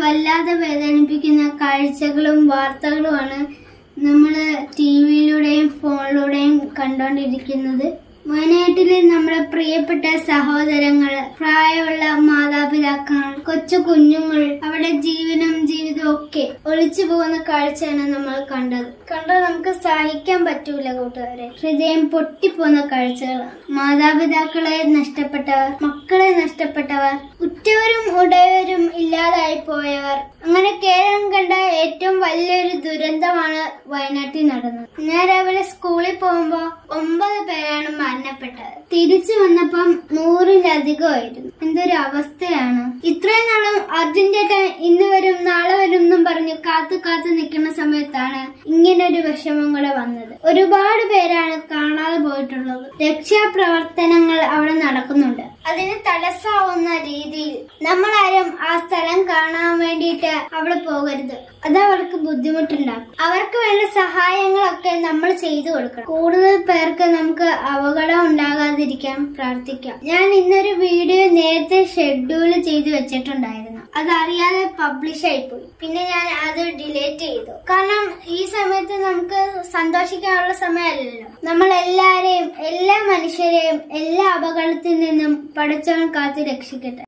വല്ലാതെ വേദനിപ്പിക്കുന്ന കാഴ്ചകളും വാർത്തകളുമാണ് നമ്മൾ ടി വിയിലൂടെയും ഫോണിലൂടെയും കണ്ടുകൊണ്ടിരിക്കുന്നത് വയനാട്ടിലെ നമ്മുടെ പ്രിയപ്പെട്ട സഹോദരങ്ങൾ പ്രായമുള്ള മാതാപിതാക്കൾ കൊച്ചു കുഞ്ഞുങ്ങൾ അവരുടെ ജീവനും ജീവിതവും ഒക്കെ ഒളിച്ചു പോകുന്ന കാഴ്ചയാണ് നമ്മൾ കണ്ടത് കണ്ടാൽ നമുക്ക് സഹിക്കാൻ പറ്റൂല കൂട്ടുകാരെ ഹൃദയം പൊട്ടിപ്പോകുന്ന കാഴ്ചകളാണ് മാതാപിതാക്കളെ നഷ്ടപ്പെട്ടവർ മക്കളെ നഷ്ടപ്പെട്ടവർ ഉറ്റവരും ഉടയവരും ഇല്ലാതായി പോയവർ അങ്ങനെ കേരളം കണ്ട ഏറ്റവും വലിയൊരു ദുരന്തമാണ് വയനാട്ടിൽ നടന്നത് ഞാൻ രാവിലെ സ്കൂളിൽ പോകുമ്പോ ഒമ്പത് പേരാണ് മരണപ്പെട്ടത് തിരിച്ചു വന്നപ്പം നൂറിലധികമായിരുന്നു എന്തൊരു അവസ്ഥയാണ് ഇത്രയും നാളും അർജുൻ ചേട്ടൻ ഇന്ന് വരും നാളെ വരും എന്നും പറഞ്ഞു കാത്തു കാത്തു നിൽക്കുന്ന സമയത്താണ് ഇങ്ങനൊരു വിഷമം കൂടെ വന്നത് ഒരുപാട് പേരാണ് കാണാതെ പോയിട്ടുള്ളത് രക്ഷാപ്രവർത്തനങ്ങൾ അവിടെ നടക്കുന്നുണ്ട് അതിന് തടസ്സമാവുന്ന രീതിയിൽ നമ്മളാരും ആ സ്ഥലം കാണാൻ വേണ്ടിയിട്ട് അവിടെ പോകരുത് അത് അവർക്ക് ബുദ്ധിമുട്ടുണ്ടാക്കും അവർക്ക് വേണ്ട സഹായങ്ങളൊക്കെ നമ്മൾ ചെയ്തു കൊടുക്കണം കൂടുതൽ പേർക്ക് നമുക്ക് അപകടം ഉണ്ടാകാതിരിക്കാൻ പ്രാർത്ഥിക്കാം ഞാൻ ഇന്നൊരു വീഡിയോ നേരത്തെ ഷെഡ്യൂൾ ചെയ്ത് വെച്ചിട്ടുണ്ടായിരുന്നു അതറിയാതെ പബ്ലിഷ് ആയിപ്പോയി പിന്നെ ഞാൻ അത് ഡിലീറ്റ് ചെയ്തു കാരണം ഈ സമയത്ത് നമുക്ക് സന്തോഷിക്കാനുള്ള സമയമല്ലല്ലോ നമ്മൾ എല്ലാരെയും എല്ലാ മനുഷ്യരെയും എല്ലാ അപകടത്തിൽ നിന്നും പഠിച്ചവൻ കാത്തു രക്ഷിക്കട്ടെ